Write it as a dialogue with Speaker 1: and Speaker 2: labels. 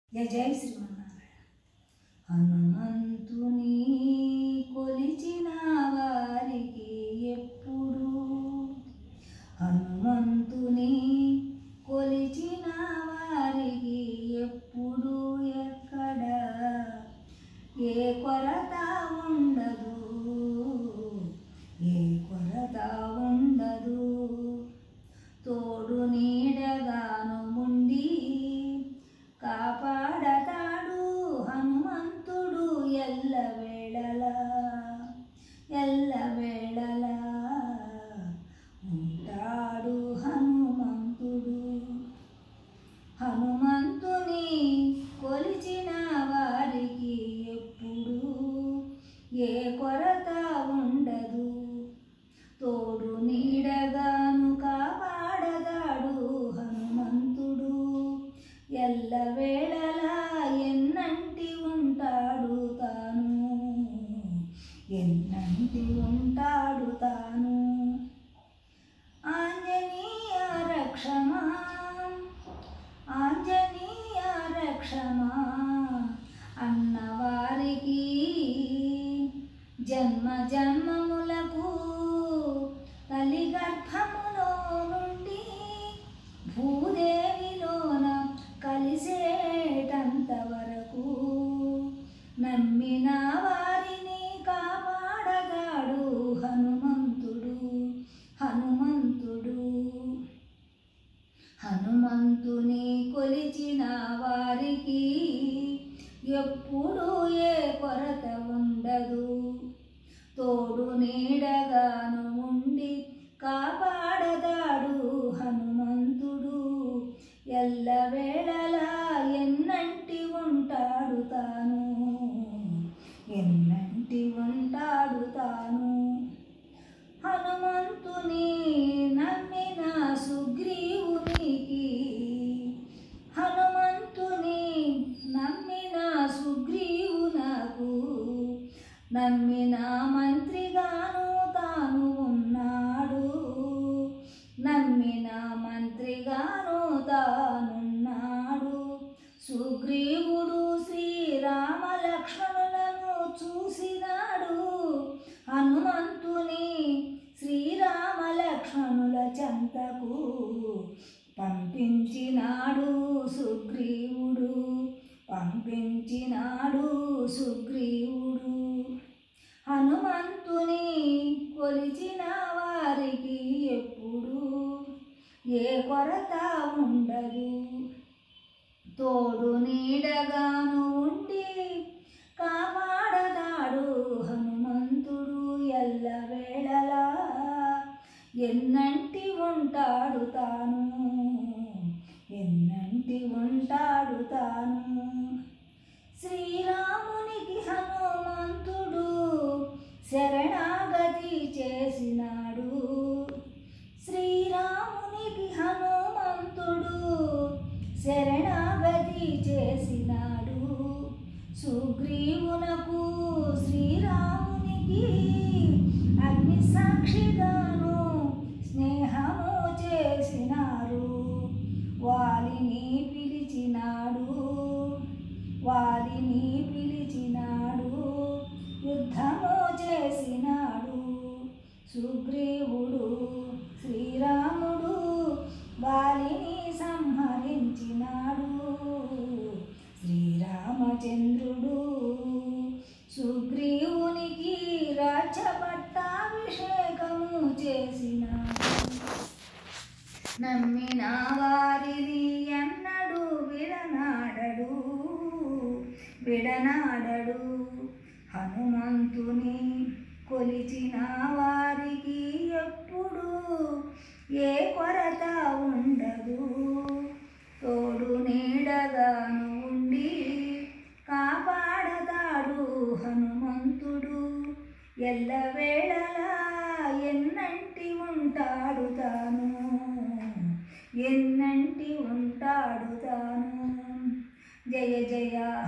Speaker 1: జయ జయ శ్రీమన్నారాయణ హనుమంతుని కొలిచిన వారికి ఎప్పుడు హనుమంతుని కొలిచిన వారికి ఎప్పుడు ఎక్కడ ఏ కొరత ఉండదు ఏ కొరత ఉండదు తోడు నీడగాను ముండి కాపాడతాడు హనుమంతుడు ఎల్ల వేళలా ఎల్ల వేళలా ఉంటాడు హనుమంతుడు హనుమంతుని కొలిచిన వారికి ఎప్పుడు ఏ కొరత ఉండదు తోడు నీడగాను కాపాడతాడు హనుమంతుడు ఎల్ల వేళలా ఎన్నంటి ఉంటాడు తాను ఎన్నంటి ఉంటాడు తాను ఆంజనేయ రక్షమా ఆంజనేయ రక్షమా అన్నవారికి జన్మ జన్మములకు తల్లి గర్భములో నుండి భూదేవిలోన కలిసేటంత వరకు నమ్మిన వారిని కాపాడగాడు హనుమంతుడు హనుమంతుడు హనుమంతుని కొలిచిన వారికి ఎప్పుడు ఏ కొరత ఉండదు తోడు నీడగాను ఉండి కాపాడదాడు హనుమంతుడు ఎల్ల వేళలా ఎన్నంటి ఉంటాడు తాను ఎన్నంటి ఉంటాడు తాను హనుమంతుని నమ్మిన సుగ్రీవునికి హనుమంతుని నమ్మిన సుగ్రీవునకు నమ్మిన మంత్రిగాను తాను ఉన్నాడు నమ్మిన మంత్రిగాను తానున్నాడు సుగ్రీవుడు శ్రీరామ లక్ష్మణులను చూసినాడు హనుమంతుని శ్రీరామ లక్ష్మణుల చెంతకు పంపించినాడు సుగ్రీవుడు పంపించినాడు సుగ్రీవుడు హనుమంతుని కొలిచిన వారికి ఎప్పుడు ఏ కొరత ఉండదు తోడు నీడగాను ఉండి కాపాడదాడు హనుమంతుడు ఎల్ల వేళలా ఎన్నంటి ఉంటాడు తాను ఎన్నంటి ఉంటాడు తాను శ్రీరామునికి హనుమంతుడు శరణాగతి చేసినాడు శ్రీరామునికి హనుమంతుడు శరణాగతి చేసినాడు సుగ్రీవునకు శ్రీరామునికి అగ్ని సాక్షిగాను స్నేహము చేసినారు వారిని పిలిచినాడు వారిని పిలిచినాడు యుద్ధము చేసినాడు సుగ్రీవుడు శ్రీరాముడు వాలిని సంహరించినాడు శ్రీరామచంద్రుడు సుగ్రీవునికి రాజ్య పట్టాభిషేకము చేసినాడు నమ్మిన వారిని ఎన్నడు విడనాడడు విడనాడడు హనుమంతుని కొలిచిన వారికి ఎప్పుడు ఏ కొరత ఉండదు తోడు నీడగాను ఉండి కాపాడతాడు హనుమంతుడు ఎల్ల వేళలా ఎన్నంటి ఉంటాడు తాను ఎన్నంటి ఉంటాడు తాను జయ జయ